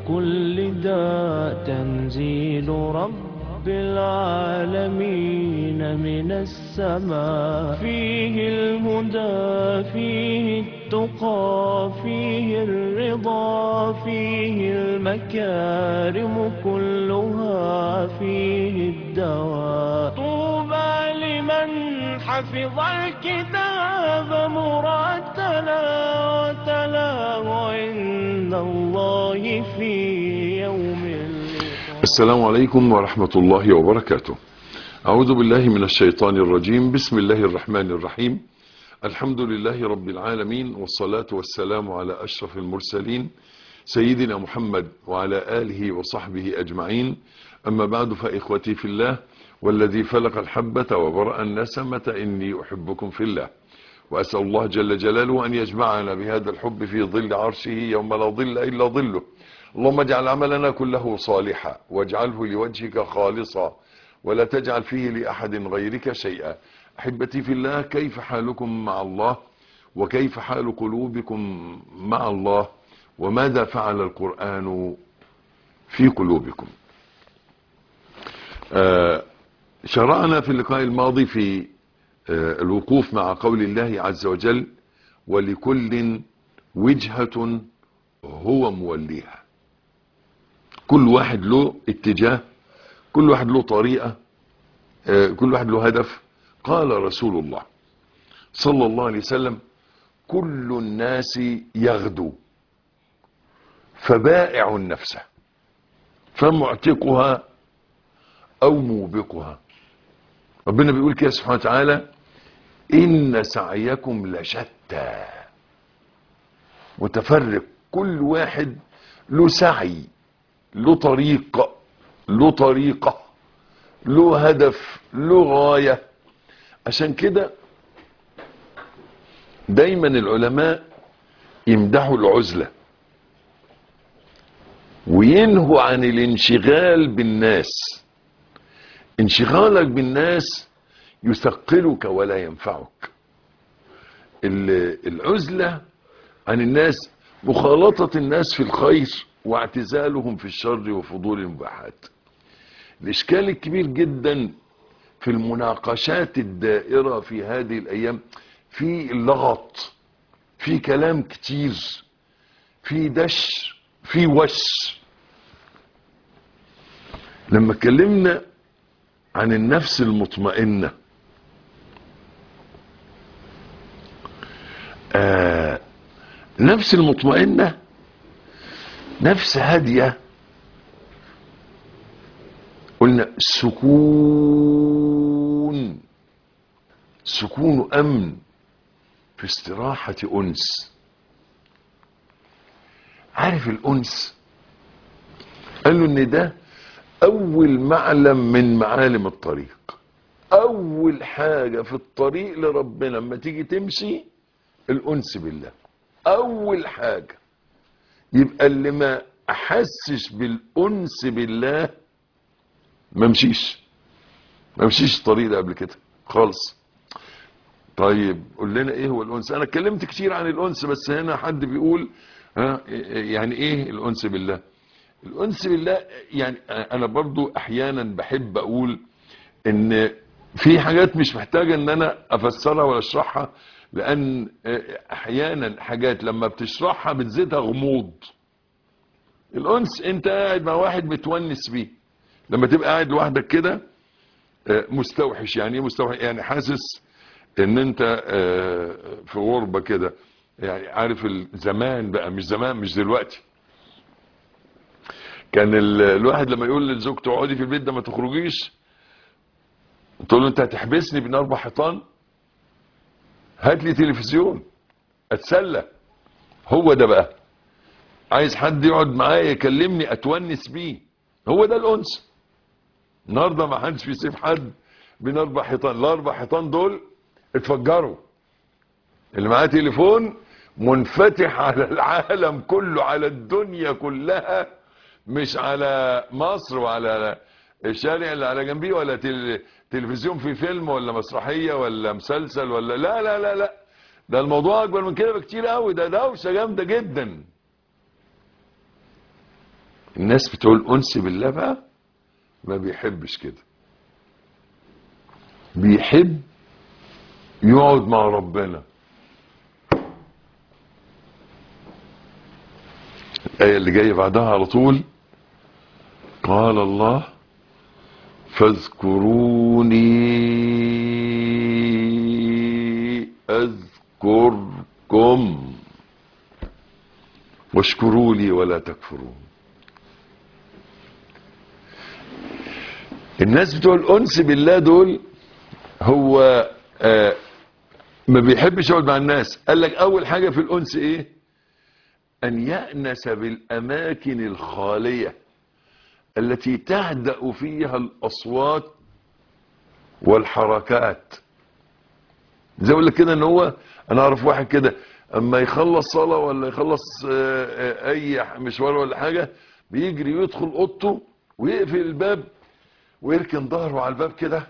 كل داء تنزيل رب العالمين من السماء فيه الهدى فيه التقى فيه الرضا فيه المكارم كلها فيه الدواء طوبى لمن حفظ الكتاب مرتلا وتلاه عند الله في يوم اللقاء السلام عليكم ورحمة الله وبركاته أعوذ بالله من الشيطان الرجيم بسم الله الرحمن الرحيم الحمد لله رب العالمين والصلاة والسلام على أشرف المرسلين سيدنا محمد وعلى آله وصحبه أجمعين أما بعد فإخوتي في الله والذي فلق الحبة وبرأ النسمة إني أحبكم في الله وأسأل الله جل جلاله أن يجمعنا بهذا الحب في ظل عرشه يوم لا ظل إلا ظله اللهم اجعل عملنا كله صالحا واجعله لوجهك خالصا ولا تجعل فيه لأحد غيرك شيئا أحبتي في الله كيف حالكم مع الله وكيف حال قلوبكم مع الله وماذا فعل القرآن في قلوبكم آه شرعنا في اللقاء الماضي في آه الوقوف مع قول الله عز وجل ولكل وجهة هو موليها كل واحد له اتجاه كل واحد له طريقة آه كل واحد له هدف قال رسول الله صلى الله عليه وسلم كل الناس يغدو فبائع نفسه فمعتقها او موبقها ربنا بيقول كده سبحانه وتعالى ان سعيكم لشتى متفرق كل واحد له سعي له طريق له طريقة له هدف له غاية عشان كده دايما العلماء يمدحوا العزلة وينهوا عن الانشغال بالناس انشغالك بالناس يثقلك ولا ينفعك العزلة عن الناس مخالطة الناس في الخير واعتزالهم في الشر وفضول المباحات الإشكال الكبير جدا في المناقشات الدائرة في هذه الأيام في اللغط في كلام كتير في دش في وش لما اتكلمنا عن النفس المطمئنة آه نفس المطمئنة نفس هادية قلنا سكون سكون أمن في استراحة أنس عارف الأنس قال له إن ده أول معلم من معالم الطريق أول حاجة في الطريق لربنا لما تيجي تمشي الأنس بالله أول حاجة يبقى اللي ما أحسش بالأنس بالله ما مشيش ما مشيش الطريق ده قبل كده خالص طيب قول لنا ايه هو الانس انا اتكلمت كتير عن الانس بس هنا حد بيقول ها يعني ايه الانس بالله الانس بالله يعني انا برضو احيانا بحب اقول ان في حاجات مش محتاجه ان انا افسرها ولا اشرحها لان احيانا حاجات لما بتشرحها بتزيدها غموض الانس انت قاعد مع واحد متونس بيه لما تبقى قاعد لوحدك كده مستوحش يعني ايه مستوحش يعني حاسس ان انت في غربة كده يعني عارف الزمان بقى مش زمان مش دلوقتي كان الواحد لما يقول لزوجته اقعدي في البيت ده ما تخرجيش تقول له انت هتحبسني بين اربع حيطان هات لي تلفزيون اتسلى هو ده بقى عايز حد يقعد معايا يكلمني اتونس بيه هو ده الانس النهارده ما حدش بيسيب حد بين اربع حيطان الاربع حيطان دول اتفجروا اللي معاه تليفون منفتح على العالم كله على الدنيا كلها مش على مصر وعلى الشارع اللي على جنبيه ولا تل... تلفزيون في فيلم ولا مسرحية ولا مسلسل ولا لا لا لا لا ده الموضوع اكبر من كده بكتير قوي ده دوشه جامده جدا الناس بتوع الانس بالله بقى ما بيحبش كده بيحب يقعد مع ربنا الآية اللي جاية بعدها على طول قال الله فاذكروني أذكركم واشكروا لي ولا تكفرون الناس بتوع الأنس بالله دول هو آه ما بيحبش يقعد مع الناس قال لك أول حاجة في الأنس إيه أن يأنس بالأماكن الخالية التي تهدأ فيها الأصوات والحركات زي اقول لك كده ان هو انا اعرف واحد كده اما يخلص صلاة ولا يخلص آه، آه، اي مشوار ولا حاجة بيجري يدخل اوضته ويقفل الباب ويركن ظهره على الباب كده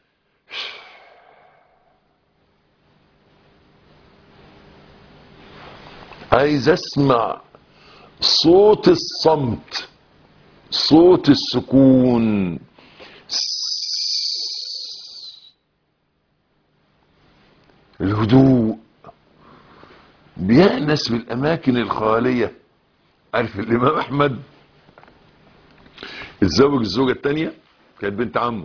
عايز اسمع صوت الصمت صوت السكون الهدوء بيأنس بالأماكن الخالية عارف الإمام أحمد اتزوج الزوجة التانية كانت بنت عمه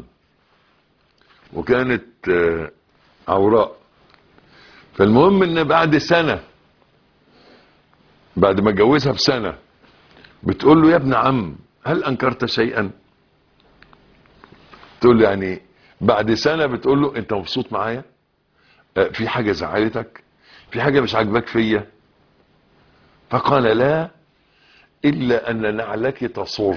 وكانت آه، عوراء فالمهم ان بعد سنة بعد ما اتجوزها بسنة بتقول له يا ابن عم هل انكرت شيئا تقول له يعني بعد سنة بتقول له انت مبسوط معايا آه، في حاجة زعلتك في حاجة مش عاجباك فيا فقال لا إلا أن نعلك تصر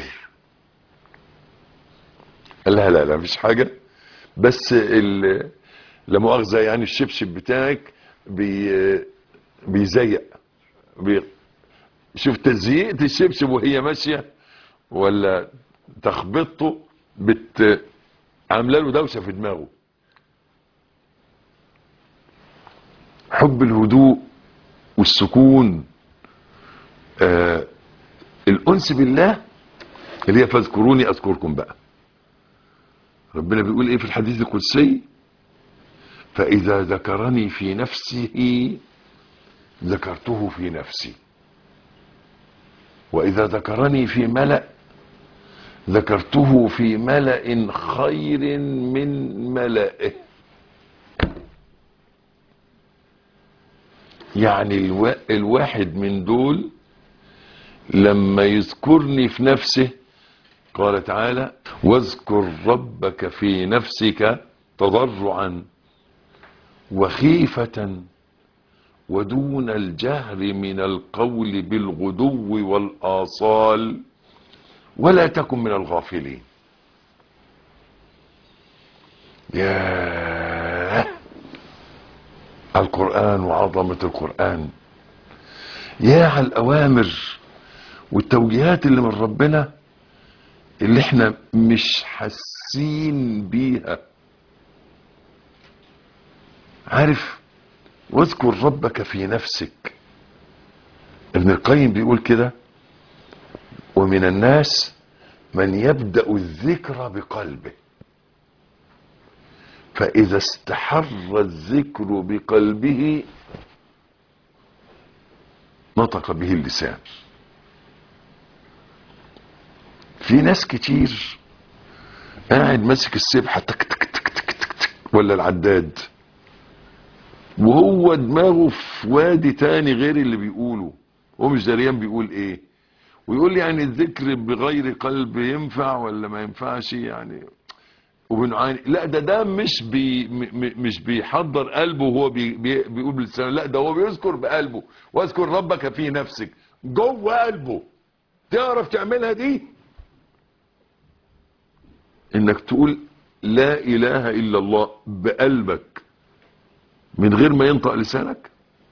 قال لها لا لا مفيش حاجة بس ال- لا مؤاخذة يعني الشبشب بتاعك بي بيزيق بي شوف تزييق الشبشب وهي ماشية ولا تخبطه بت عامله له دوشة في دماغه حب الهدوء والسكون آه الأنس بالله اللي هي فاذكروني أذكركم بقى ربنا بيقول ايه في الحديث القدسي فإذا ذكرني في نفسه ذكرته في نفسي وإذا ذكرني في ملأ ذكرته في ملأ خير من ملئه يعني الوا... الواحد من دول لما يذكرني في نفسه قال تعالى واذكر ربك في نفسك تضرعا وخيفة ودون الجهر من القول بالغدو والآصال ولا تكن من الغافلين ياه القرآن وعظمة القرآن يا على الأوامر والتوجيهات اللي من ربنا اللي احنا مش حاسين بيها عارف واذكر ربك في نفسك ابن القيم بيقول كده ومن الناس من يبدأ الذكر بقلبه فإذا استحر الذكر بقلبه نطق به اللسان في ناس كتير قاعد ماسك السبحة تك تك تك تك تك تك ولا العداد وهو دماغه في وادي تاني غير اللي بيقوله هو مش دريان بيقول ايه ويقول لي يعني الذكر بغير قلب ينفع ولا ما ينفعش يعني وبنعاني لا ده ده مش بي م- م- مش بيحضر قلبه وهو بي بي بيقول بلسانه لا ده هو بيذكر بقلبه واذكر ربك في نفسك جوه قلبه تعرف تعملها دي انك تقول لا اله الا الله بقلبك من غير ما ينطق لسانك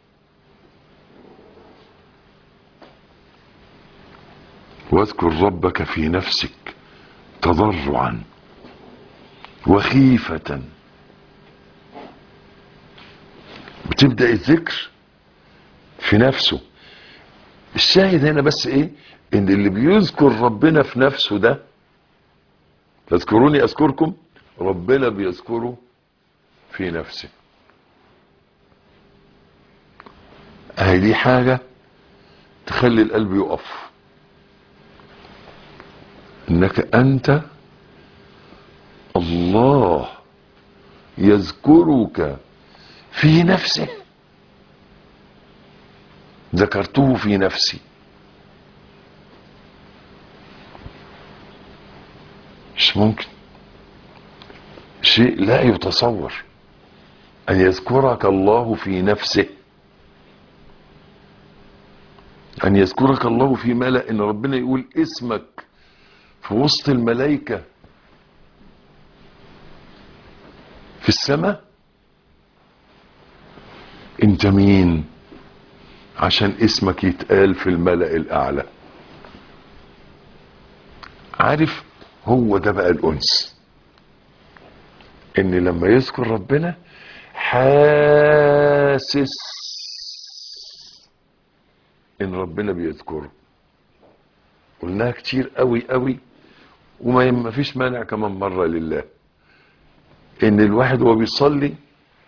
واذكر ربك في نفسك تضرعا وخيفة بتبدأ الذكر في نفسه الشاهد هنا بس ايه ان اللي بيذكر ربنا في نفسه ده تذكروني اذكركم ربنا بيذكره في نفسه اهي دي حاجة تخلي القلب يقف انك انت الله يذكرك في نفسه ذكرته في نفسي مش ممكن شيء لا يتصور ان يذكرك الله في نفسه ان يذكرك الله في ملأ ان ربنا يقول اسمك في وسط الملائكة في السماء انت مين عشان اسمك يتقال في الملأ الاعلى عارف هو ده بقى الانس ان لما يذكر ربنا حاسس ان ربنا بيذكره قلناها كتير قوي قوي وما ما فيش مانع كمان مرة لله ان الواحد وهو بيصلي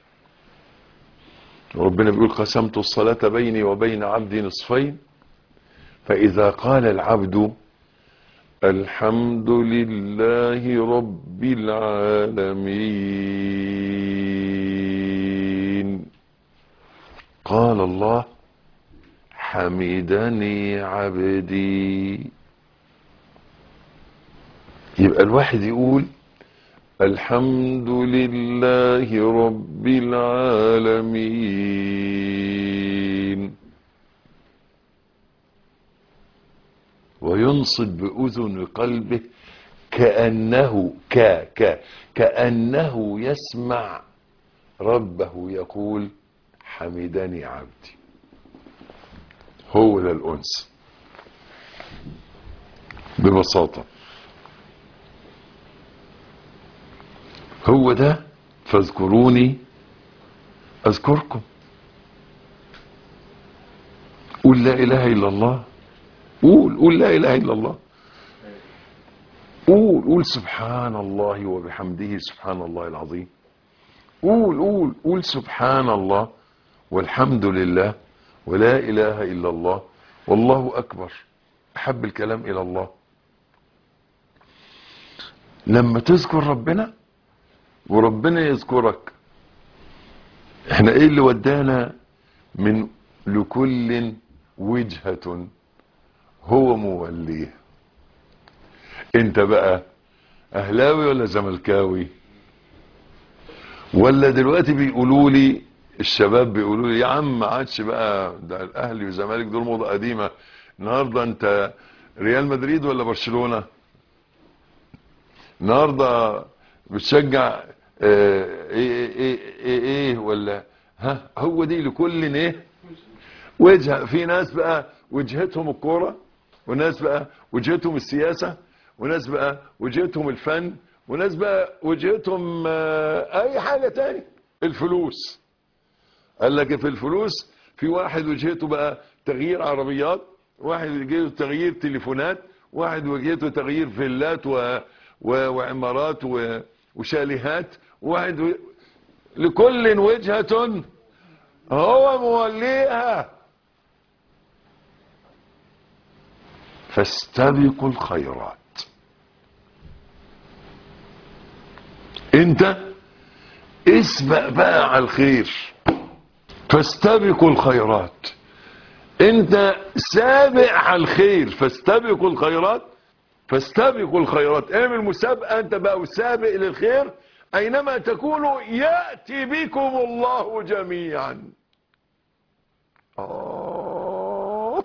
ربنا بيقول قسمت الصلاة بيني وبين عبدي نصفين فإذا قال العبد الحمد لله رب العالمين قال الله حمدني عبدي يبقى الواحد يقول الحمد لله رب العالمين وينصت بأذن قلبه كأنه ك ك كأنه يسمع ربه يقول حمدني عبدي هو ده الأنس ببساطة هو ده فاذكروني أذكركم قول لا إله إلا الله قول قول لا إله إلا الله قول قول سبحان الله وبحمده سبحان الله العظيم قول قول قول سبحان الله والحمد لله ولا إله إلا الله والله أكبر أحب الكلام إلى الله لما تذكر ربنا وربنا يذكرك احنا ايه اللي ودانا من لكل وجهة هو موليه انت بقى اهلاوي ولا زملكاوي ولا دلوقتي بيقولوا لي الشباب بيقولوا لي يا عم ما عادش بقى ده الاهلي والزمالك دول موضه قديمه النهارده انت ريال مدريد ولا برشلونه النهارده بتشجع اه ايه ايه ايه, إيه ولا ها هو دي لكل ايه وجهه في ناس بقى وجهتهم الكوره وناس بقى وجهتهم السياسه وناس بقى وجهتهم الفن وناس بقى وجهتهم اه اي حاجه تاني الفلوس قال لك في الفلوس في واحد وجهته بقى تغيير عربيات واحد وجهته تغيير تليفونات واحد وجهته تغيير فيلات و... و... وعمارات و... وشاليهات واحد و... لكل وجهة هو موليها فاستبقوا الخيرات انت اسبق بقى على الخير فاستبقوا الخيرات انت سابق على الخير فاستبقوا الخيرات فاستبقوا الخيرات اعمل مسابقة انت بقى سابق للخير اينما تكونوا يأتي بكم الله جميعا آه.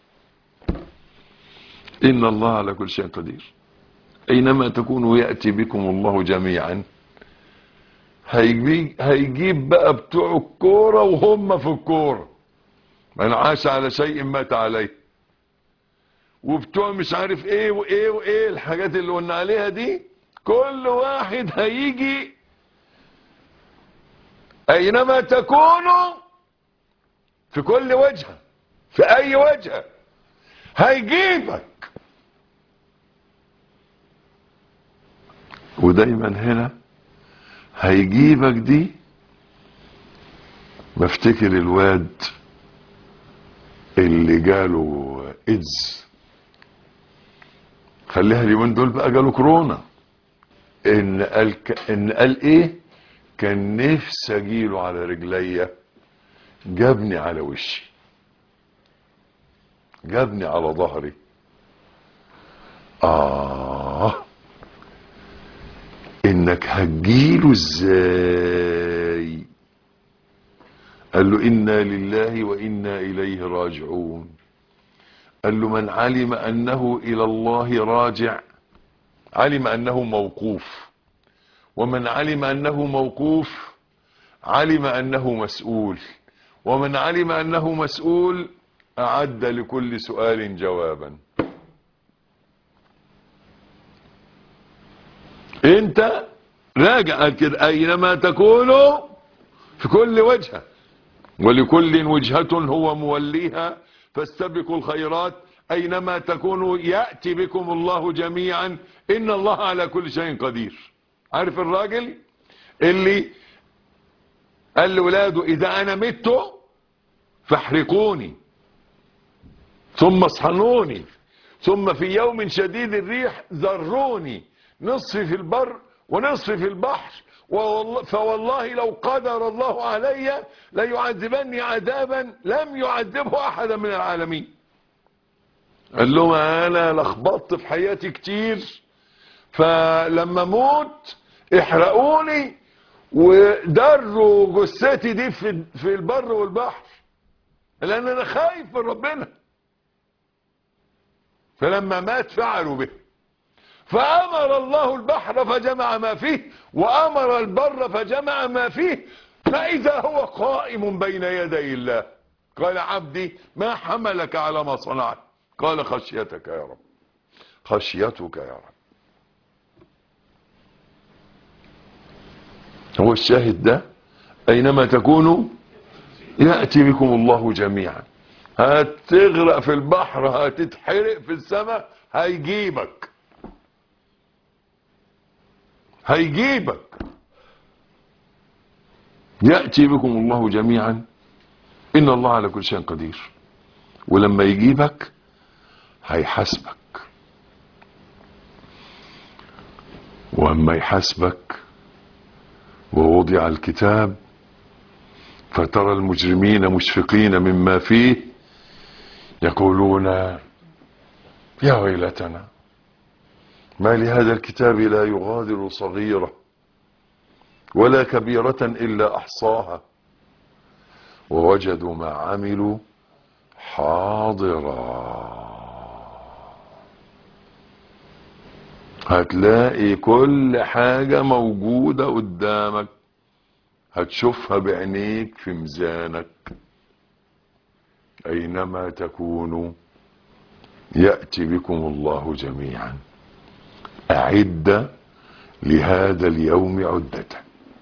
ان الله على كل شيء قدير اينما تكونوا يأتي بكم الله جميعا هيجيب, هيجيب بقى بتوع الكورة وهم في الكورة من عاش على شيء مات عليه وبتوع مش عارف ايه وايه وايه الحاجات اللي قلنا عليها دي كل واحد هيجي اينما تكونوا في كل وجهة في اي وجهة هيجيبك ودايما هنا هيجيبك دي بفتكر الواد اللي جاله ايدز خليها اليومين دول بقى جاله كورونا ان قال ك... ان قال ايه كان نفسي اجيله على رجليا جابني على وشي جابني على ظهري اه انك هتجيله ازاي قال له انا لله وانا اليه راجعون قال له من علم انه الى الله راجع علم انه موقوف ومن علم انه موقوف علم انه مسؤول ومن علم انه مسؤول اعد لكل سؤال جوابا انت راجع قال كده اينما تكونوا في كل وجهه ولكل وجهة هو موليها فاستبقوا الخيرات أينما تكونوا يأتي بكم الله جميعا إن الله على كل شيء قدير عارف الراجل اللي قال لولاده إذا أنا مت فاحرقوني ثم اصحنوني ثم في يوم شديد الريح ذروني نصف في البر ونصف في البحر ووالله فوالله لو قدر الله علي ليعذبني عذابا لم يعذبه احدا من العالمين قال لهم انا لخبطت في حياتي كتير فلما موت احرقوني ودروا جثتي دي في في البر والبحر لان انا خايف من ربنا فلما مات فعلوا به فأمر الله البحر فجمع ما فيه وأمر البر فجمع ما فيه فإذا هو قائم بين يدي الله قال عبدي ما حملك على ما صنعت قال خشيتك يا رب خشيتك يا رب هو الشاهد ده أينما تكونوا يأتي بكم الله جميعا هتغرق في البحر هتتحرق في السماء هيجيبك هيجيبك يأتي بكم الله جميعا إن الله على كل شيء قدير ولما يجيبك هيحاسبك واما يحاسبك ووضع الكتاب فترى المجرمين مشفقين مما فيه يقولون يا ويلتنا ما لهذا الكتاب لا يغادر صغيرة ولا كبيرة إلا أحصاها ووجدوا ما عملوا حاضرا هتلاقي كل حاجة موجودة قدامك هتشوفها بعينيك في ميزانك أينما تكونوا يأتي بكم الله جميعا أعد لهذا اليوم عدته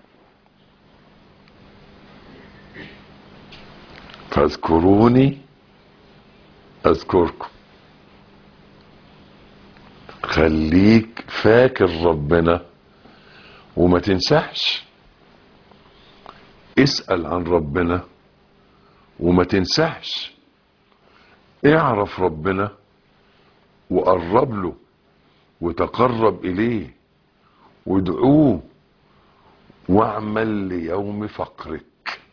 فاذكروني أذكركم خليك فاكر ربنا وما تنساش اسأل عن ربنا وما تنساش اعرف ربنا وقرب له وتقرب إليه وادعوه واعمل ليوم فقرك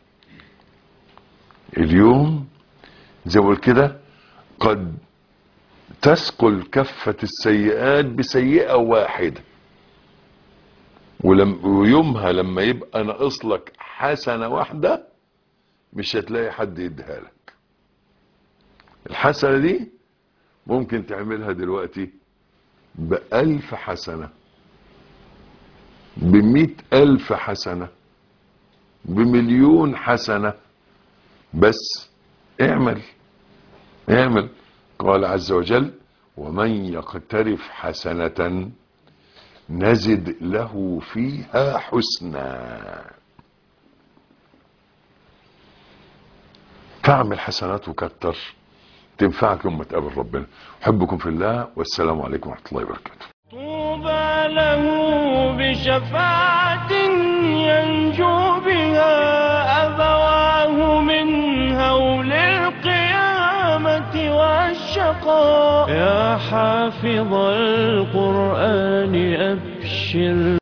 اليوم زي ما بقول كده قد تثقل كفة السيئات بسيئة واحدة ولم ويومها لما يبقى ناقص لك حسنة واحدة مش هتلاقي حد يديها لك الحسنة دي ممكن تعملها دلوقتي بألف حسنة بمئة ألف حسنة بمليون حسنة بس اعمل اعمل قال عز وجل ومن يقترف حسنة نزد له فيها حسنا تعمل حسنات وكتر تنفعك يوم ما تقابل ربنا احبكم في الله والسلام عليكم ورحمه الله وبركاته طوبى له بشفاعة ينجو بها أبواه من هول القيامة والشقاء يا حافظ القرآن أبشر